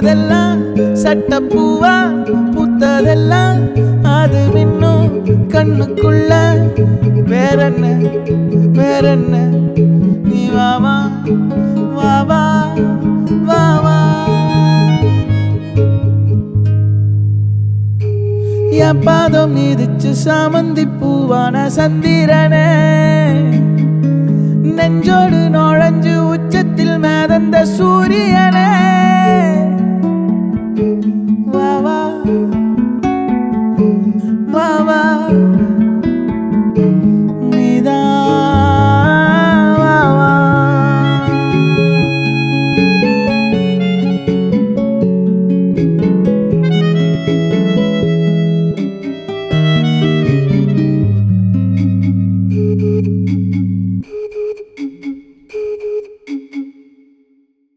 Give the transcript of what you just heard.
பூத்ததெல்லாம் சட்டப்பூவா பூத்ததெல்லாம் அது இன்னும் கண்ணுக்குள்ள வேறென்ன வேறென்ன நீ வாவா வாவா வாவா என் பாதம் மீதிச்சு சாமந்தி பூவான சந்திரனே நெஞ்சோடு நுழைஞ்சு உச்சத்தில் மேதந்த சூரியனே வா வா வா வா